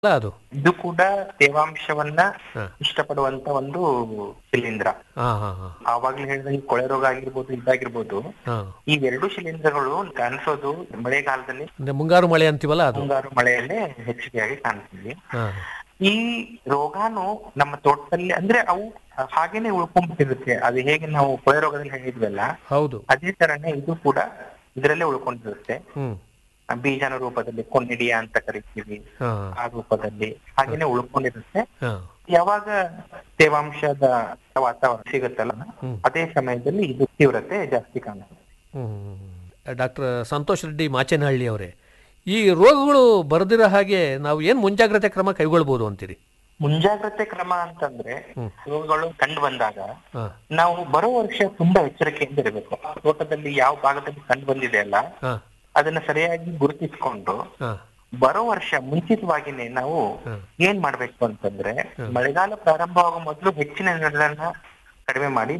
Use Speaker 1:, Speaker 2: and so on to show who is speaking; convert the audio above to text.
Speaker 1: ಅಲ್ಲ ಅದು
Speaker 2: ಇದು ಕೂಡ ತೇವಾಂಶವನ್ನ
Speaker 1: ಹ.
Speaker 2: ಇಷ್ಟಪಡುವಂತ ಒಂದು ಶಿಲೀಂಧ್ರ
Speaker 1: ಹಾ ಹಾ ಹಾ
Speaker 2: ಆವಾಗ್ಲೇ ಹೇಳಿದಂಗೆ ಕೊಳೆ ರೋಗ ಆಗಿರ್ಬೋದು ಇದಾಗಿರ್ಬೋದು
Speaker 1: ಹಾ
Speaker 2: ಈ ಎರಡು ಶಿಲೀಂಧ್ರಗಳು ಕಾಣಿಸೋದು ಮಳೆಗಾಲದಲ್ಲಿ
Speaker 1: ಅಂದ್ರೆ ಮುಂಗಾರು ಮಳೆ ಅಂತೀವಲ್ಲ ಅದು
Speaker 2: ಮುಂಗಾರು ಮಳೆಯಲ್ಲೇ ಹೆಚ್ಚಿಗೆಯಾಗಿ ಕಾಣ್ತೀವಿ
Speaker 1: ಹಾ
Speaker 2: ಈ ರೋಗಾನು ನಮ್ಮ ತೋಟದಲ್ಲಿ ಅಂದ್ರೆ ಅವು ಹಾಗೇನೆ ಉಳ್ಕೊಂಡ್ಬಿಟ್ಟಿರುತ್ತೆ ಅದು ಹೇಗೆ ನಾವು ಕೊಳೆ ರೋಗದಲ್ಲಿ ಹೇಳಿದ್ವಲ್ಲ
Speaker 1: ಹೌದು
Speaker 2: ಅದೇ ತರನೇ ಇದು ಕೂಡ ಇದರಲ್ಲೇ ಉಳ್ಕೊಂಡಿರುತ್ತೆ
Speaker 1: ಹ್ಮ್
Speaker 2: ಆ ಬೀಜನ ರೂಪದಲ್ಲಿ ಕೊನ್ನಿಡಿಯ ಅಂತ ಕರಿತೀವಿ
Speaker 1: ಹಾ
Speaker 2: ಆ ರೂಪದಲ್ಲಿ ಹಾಗೇನೆ ಉಳ್ಕೊಂಡಿರುತ್ತೆ
Speaker 1: ಹಾ
Speaker 2: ಯಾವಾಗ ತೇವಾಂಶದ ವಾತಾವರಣ ಸಿಗುತ್ತಲ್ಲ
Speaker 1: ಹ್ಮ್.
Speaker 2: ಅದೇ ಸಮಯದಲ್ಲಿ ಇದು ತೀವ್ರತೆ ಜಾಸ್ತಿ ಕಾಣುತ್ತೆ
Speaker 1: ಹ್ಮ್ ಡಾಕ್ಟರ್ ಸಂತೋಷ್ ರೆಡ್ಡಿ ಮಾಚೇನಹಳ್ಳಿ ಅವರೇ ಈ ರೋಗಗಳು ಬರದಿರೋ ಹಾಗೆ ನಾವು ಏನು ಮುಂಜಾಗ್ರತೆ ಕ್ರಮ ಕೈಗೊಳ್ಬೋದು ಅಂತೀರಿ
Speaker 2: ಮುಂಜಾಗ್ರತೆ ಕ್ರಮ ಅಂತಂದ್ರೆ
Speaker 1: ಹ್ಮ್.
Speaker 2: ರೋಗಗಳು ಕಂಡು ಬಂದಾಗ
Speaker 1: ಹಾ
Speaker 2: ನಾವು ಬರೋ ವರ್ಷ ತುಂಬಾ ಎಚ್ಚರಿಕೆಯಿಂದ ಇರಬೇಕು ಆ ತೋಟದಲ್ಲಿ ಯಾವ ಭಾಗದಲ್ಲಿ ಕಂಡು ಬಂದಿದೆ ಅಲ್ಲ
Speaker 1: ಹಾ
Speaker 2: ಅದನ್ನ ಸರಿಯಾಗಿ ಗುರುತಿಸ್ಕೊಂಡು
Speaker 1: ಹಾ
Speaker 2: ಬರೋ ವರ್ಷ ಮುಂಚಿತವಾಗಿನೇ ನಾವು
Speaker 1: ಹಾ.
Speaker 2: ಏನ್ ಮಾಡ್ಬೇಕು ಅಂತಂದ್ರೆ ಮಳೆಗಾಲ ಪ್ರಾರಂಭ ಆಗೋ ಮೊದಲು ಹೆಚ್ಚಿನ ನೆರಳನ್ನ ಕಡಿಮೆ ಮಾಡಿ